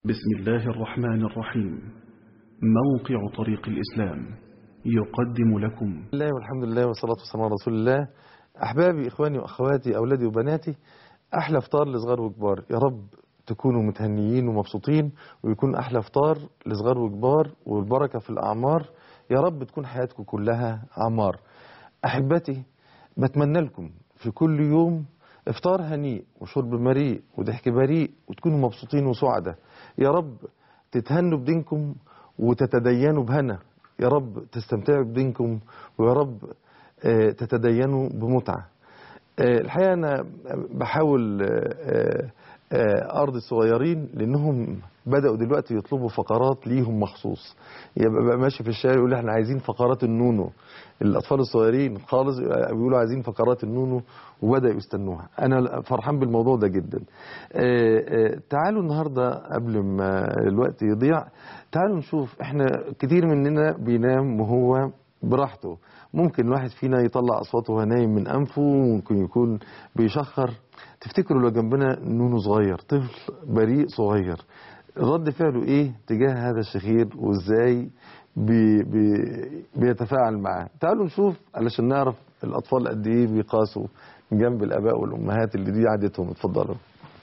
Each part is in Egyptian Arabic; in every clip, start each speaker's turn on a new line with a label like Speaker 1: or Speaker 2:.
Speaker 1: بسم الله الرحمن الرحيم موقع طريق الإسلام يقدم لكم
Speaker 2: الله والحمد لله والصلاة والسلام على رسول الله أحبابي إخواني وأخواتي أولادي وبناتي أحلى فطار لصغار وكبار يا رب تكونوا متهنيين ومبسوطين ويكون أحلى فطار لصغار وكبار والبركة في الأعمار يا رب تكون حياتكم كلها أعمار أحبتي بتمنى لكم في كل يوم افطار هنيء وشرب مريء وضحك بريء وتكونوا مبسوطين وسعداء يا رب تتهنوا بدينكم وتتدينوا بهنا يا رب تستمتعوا بدينكم ويا رب آه، تتدينوا بمتعة آه، الحقيقة أنا بحاول آه، آه، أرضي الصغيرين لأنهم بدأوا دلوقتي يطلبوا فقرات ليهم مخصوص يبقى بقى ماشي في الشارع يقول احنا عايزين فقرات النونو الأطفال الصغيرين خالص بيقولوا عايزين فقرات النونو وبدأوا يستنوها أنا فرحان بالموضوع ده جدا آه، آه، تعالوا النهاردة قبل ما الوقت يضيع تعالوا نشوف احنا كتير مننا بينام وهو براحته ممكن الواحد فينا يطلع أصواته وهو نايم من أنفه ممكن يكون بيشخر تفتكروا لو جنبنا نونو صغير طفل بريء صغير رد فعله ايه تجاه هذا الشخير وازاي بي بي بيتفاعل معاه تعالوا نشوف علشان نعرف الاطفال قد ايه بيقاسوا من جنب الاباء والامهات اللي دي عادتهم اتفضلوا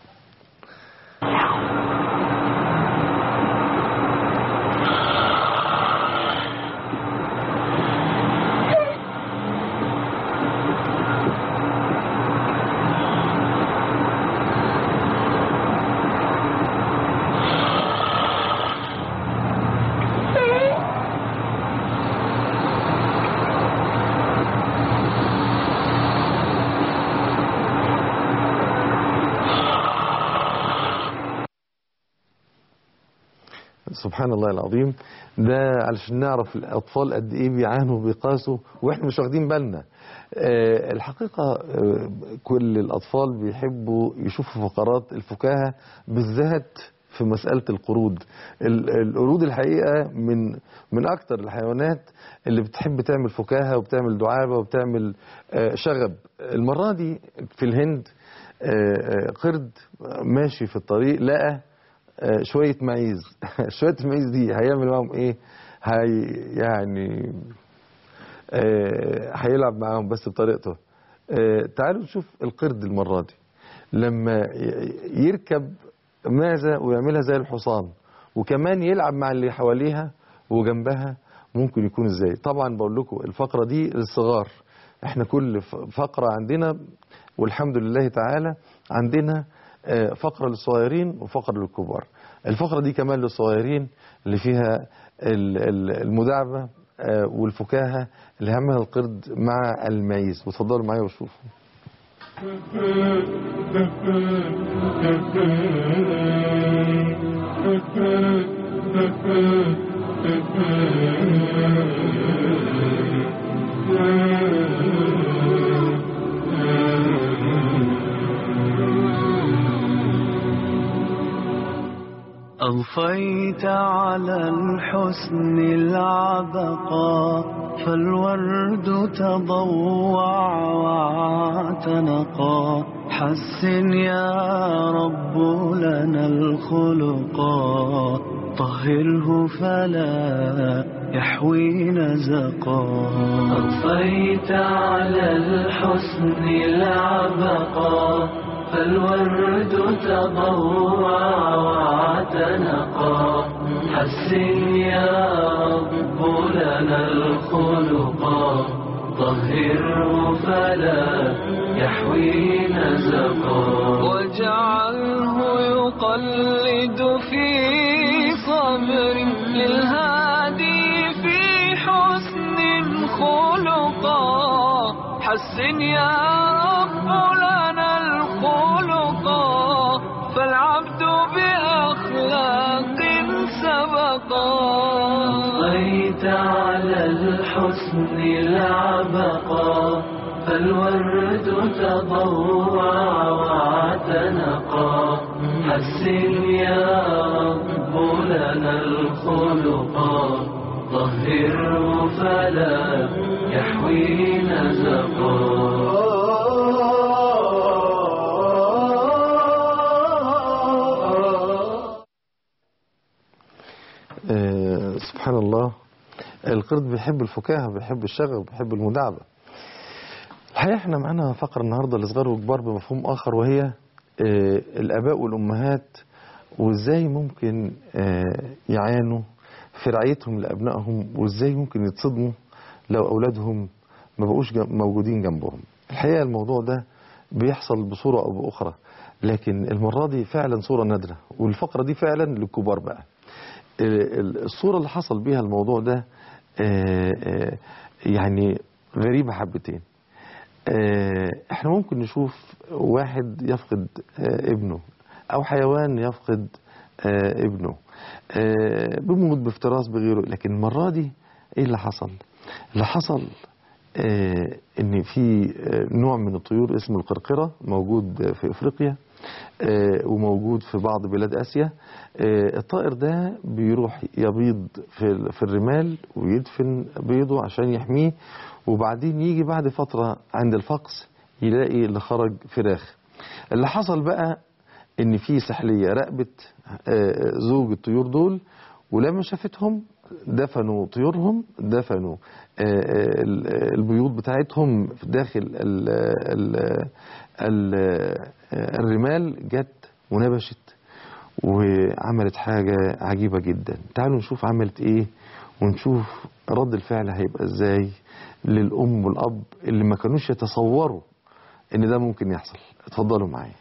Speaker 2: سبحان الله العظيم ده علشان نعرف الاطفال قد ايه بيعانوا وبيقاسوا واحنا مش واخدين بالنا آه، الحقيقه آه، كل الاطفال بيحبوا يشوفوا فقرات الفكاهه بالذات في مساله القرود ال- القرود الحقيقه من من اكتر الحيوانات اللي بتحب تعمل فكاهه وبتعمل دعابه وبتعمل آه، شغب المره دي في الهند آه، آه، قرد ماشي في الطريق لقى آه، شوية معيز شوية المعيز دي هيعمل معاهم ايه هي يعني آه، هيلعب معاهم بس بطريقته آه، تعالوا نشوف القرد المرة دي لما ي- يركب معزة ويعملها زي الحصان وكمان يلعب مع اللي حواليها وجنبها ممكن يكون ازاي طبعا بقول لكم الفقرة دي للصغار احنا كل ف- فقرة عندنا والحمد لله تعالى عندنا آه، فقرة للصغيرين وفقرة للكبار الفقرة دي كمان للصغيرين اللي فيها ال- ال- المداعبة آه، والفكاهة اللي هيعملها القرد مع المعيز وتفضلوا معايا وشوفوا
Speaker 3: أضفيت على الحسن العبقى فالورد تضوع واعتنقا حسن يا رب لنا الخلقا طهره فلا يحوي نزقا أضفيت على الحسن العبقا فالورد تضوع واعتنقا حسن يا رب لنا الخلقا طهره فلا يحوي نزقا واجعله يقلد في صبر للهادي في حسن خلقا حسن يا رب لنا الخلقا فالعبد بأخلاق سبقا أضفيت على الحسن العبقا فالورد تضوع واعتنقا حسن يا رب لنا الخلقا طهره فلا يحوي نزقا
Speaker 2: آه سبحان الله القرد بيحب الفكاهة بيحب الشغف بيحب المداعبة الحقيقة احنا معانا فقرة النهاردة لصغار وكبار بمفهوم آخر وهي آه الآباء والأمهات وإزاي ممكن آه يعانوا في رعايتهم لأبنائهم وإزاي ممكن يتصدموا لو أولادهم ما بقوش جم- موجودين جنبهم الحقيقة الموضوع ده بيحصل بصورة أو بأخرى لكن المرة دي فعلا صورة نادرة والفقرة دي فعلا للكبار بقى ال- ال- الصورة اللي حصل بيها الموضوع ده آه، آه، يعني غريبة حبتين آه، احنا ممكن نشوف واحد يفقد آه، ابنه او حيوان يفقد آه، ابنه آه، بيموت بافتراس بغيره لكن المرة دي ايه اللي حصل اللي حصل آه، ان في آه، نوع من الطيور اسمه القرقرة موجود في افريقيا آه، وموجود في بعض بلاد اسيا آه، الطائر ده بيروح يبيض في ال- في الرمال ويدفن بيضه عشان يحميه وبعدين يجي بعد فترة عند الفقس يلاقي اللي خرج فراخ اللي حصل بقى ان في سحلية راقبت آه، زوج الطيور دول ولما شافتهم دفنوا طيورهم دفنوا آه، آه، ال- البيوت بتاعتهم في داخل ال ال ال الرمال جت ونبشت وعملت حاجة عجيبة جدا تعالوا نشوف عملت ايه ونشوف رد الفعل هيبقى ازاي للأم والأب اللي ما كانوش يتصوروا ان ده ممكن يحصل اتفضلوا معايا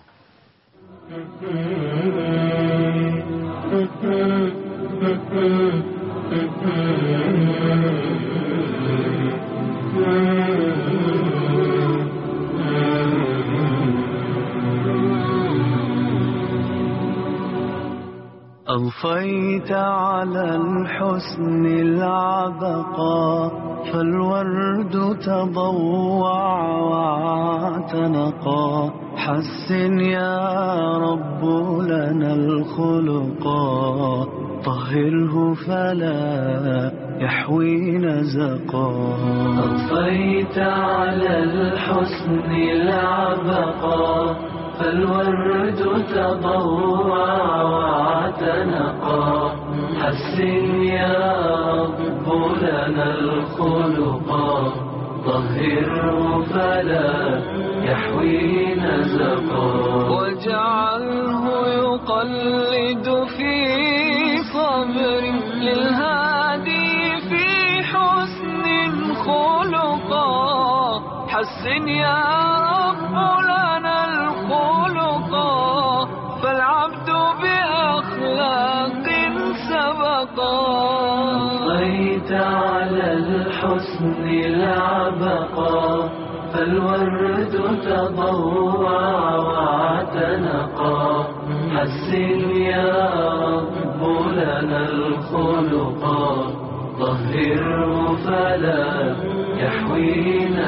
Speaker 3: أضفيت على الحسن العبقى فالورد تضوع واعتنقا حسن يا رب لنا الخلقا طهره فلا يحوي نزقا أضفيت على الحسن العبقا فالورد تضوع واعتنقا حسن يا رب لنا الخلقا طهره فلا يحوي نزقا واجعله يقلد في صبر للهادي في حسن خلقا حسن يا رب لنا الخلقا فالعبد بأخلاق سبقا أضفيت على الحسن العبقا فالورد تضوع واعتنقا حسن يا رب لنا الخلقا طهره فلا يحوي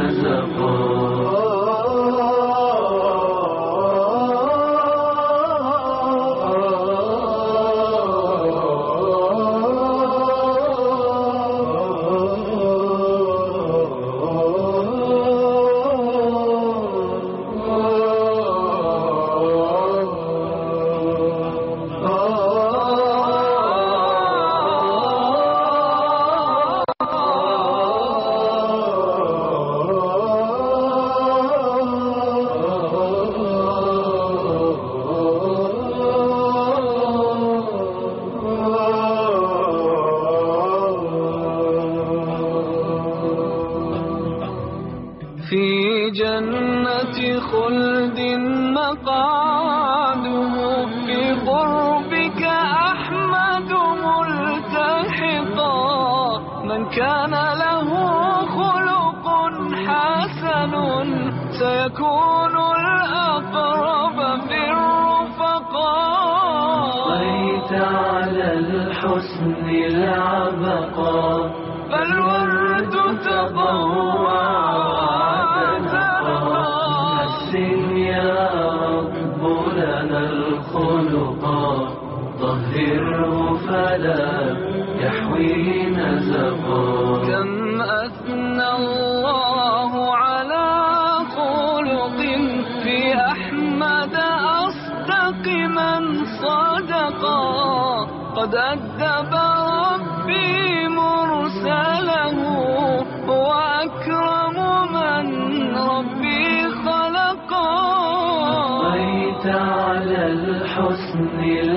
Speaker 3: في جنة خلد مقعده بقربك أحمد ملتحقا من كان له خلق حسن سيكون الأقرب في الرفقاء
Speaker 4: طيت على الحسن العبقا
Speaker 3: فالورد تضوع
Speaker 4: واعتنقا حسن يا رب لنا الخلقا طهره فلا يحوي نزقا
Speaker 3: كم أثنى الله على خلق في أحمد أصدق من صدقا قد أدب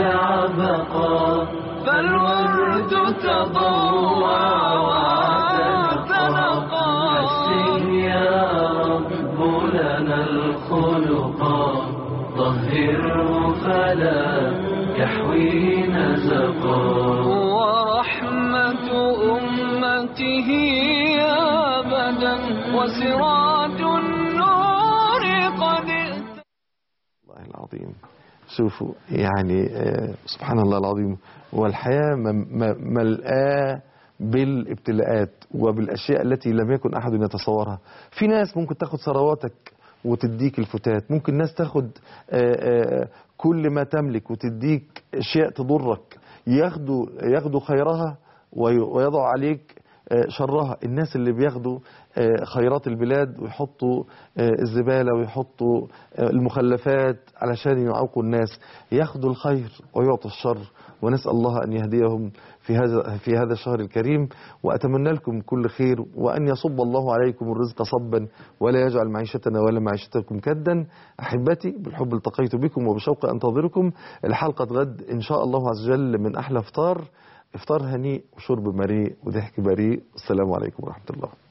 Speaker 4: الرابع بقى
Speaker 3: فالورد تضوع وتنقى
Speaker 4: حسن يا رب لنا الخلقا طهره فلا يحوي نزقا
Speaker 3: ورحمة أمته أبدا وسراج النور قد
Speaker 2: الله العظيم شوفوا يعني آه، سبحان الله العظيم والحياة م- م- ملآة بالابتلاءات وبالأشياء التي لم يكن أحد يتصورها في ناس ممكن تاخد ثرواتك وتديك الفتات ممكن ناس تاخد آه، آه، كل ما تملك وتديك أشياء تضرك ياخدوا ياخدوا خيرها وي- ويضع عليك آه، شرها الناس اللي بياخدوا آه، خيرات البلاد ويحطوا آه، الزبالة ويحطوا آه، المخلفات علشان يعوقوا الناس ياخدوا الخير ويعطوا الشر ونسأل الله أن يهديهم في هذا في هذا الشهر الكريم وأتمنى لكم كل خير وأن يصب الله عليكم الرزق صبا ولا يجعل معيشتنا ولا معيشتكم كدا أحبتي بالحب التقيت بكم وبشوق أنتظركم الحلقة غد إن شاء الله عز وجل من أحلى إفطار إفطار هنيء وشرب مريء وضحك بريء السلام عليكم ورحمة الله